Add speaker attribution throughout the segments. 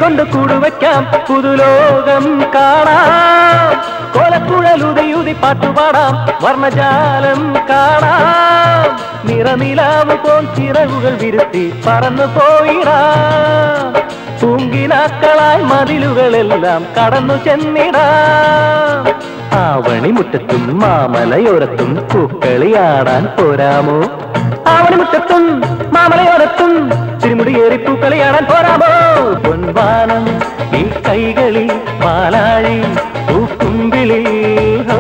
Speaker 1: കൊണ്ട് കൂടുവയ്ക്കാം പുതുലോകം കാണാം കോലക്കുഴലുതയുതി പാട്ടുപാടാം വർണ്ണജാലം കാണാം നിറനിലാവ് പോൽ ചിറകുകൾ വിരുത്തി പറന്നു പോയിടാം പൂങ്കിനാക്കളായി മതിലുകളെല്ലാം കടന്നു ചെന്നിടാം ആവണിമുറ്റത്തും മാമലയോരത്തും പൂക്കളിയാടാൻ പോരാമോ ആവണിമുറ്റത്തും മാമലയോരത്തും തിരുമുടിയേറി പൂക്കളിയാടാൻ പോരാമോ പൊൻവാനം ഈ കൈകളിൽ പാലാഴി പൂക്കുമ്പിളി ഹോ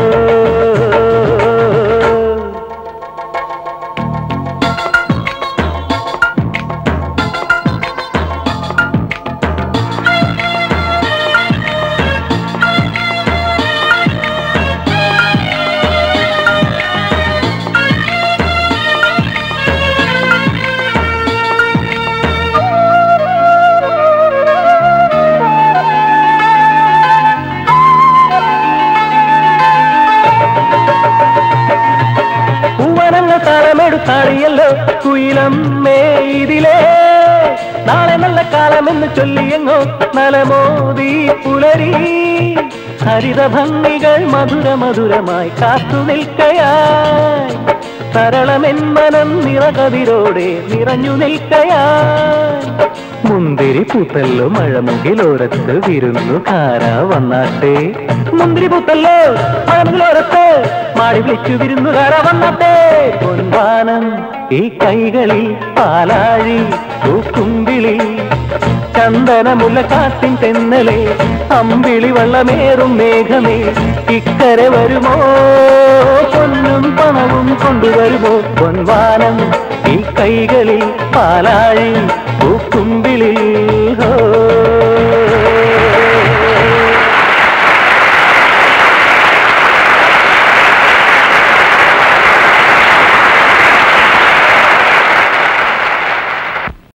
Speaker 1: പൂവനങ്ങൾ താളമെടുത്താടിയല്ലോ കുയിലമ്മേ ഇതിലേ നാളെ നല്ല കാലമെന്ന് ചൊല്ലിയെങ്ങോ നലമോദി പുലരി ഹരിത ഭംഗികൾ മധുര മധുരമായി കാത്തു നിൽക്കയായി സരളമെൻ മനം നിറകതിരോടെ നിറഞ്ഞു നിൽക്കയായി മുന്തിരി പൂത്തല്ലോ മഴമുകിലോരത്ത് വിരുന്നുകാര വന്നാട്ടെ മുന്തിരി പൂത്തല്ലോ മഴമുകിലോരത്ത് മാടി വിളിച്ചു വിരുന്നുകാര വന്നാട്ടെ പൊൻവാനം ഈ കൈകളിൽ പാലാഴി പൂക്കുമ്പിളി ചന്ദനമുള്ള കാട്ടിൻ തെന്നലെ അമ്പിളി വള്ളമേറും മേഘമേ ഇക്കരെ വരുമോ പൊന്നും പണവും കൊണ്ടുവരുമോ പൊൻവാനം ഈ കൈകളിൽ പാലാഴി പൂക്കുമ്പിളി ഹോ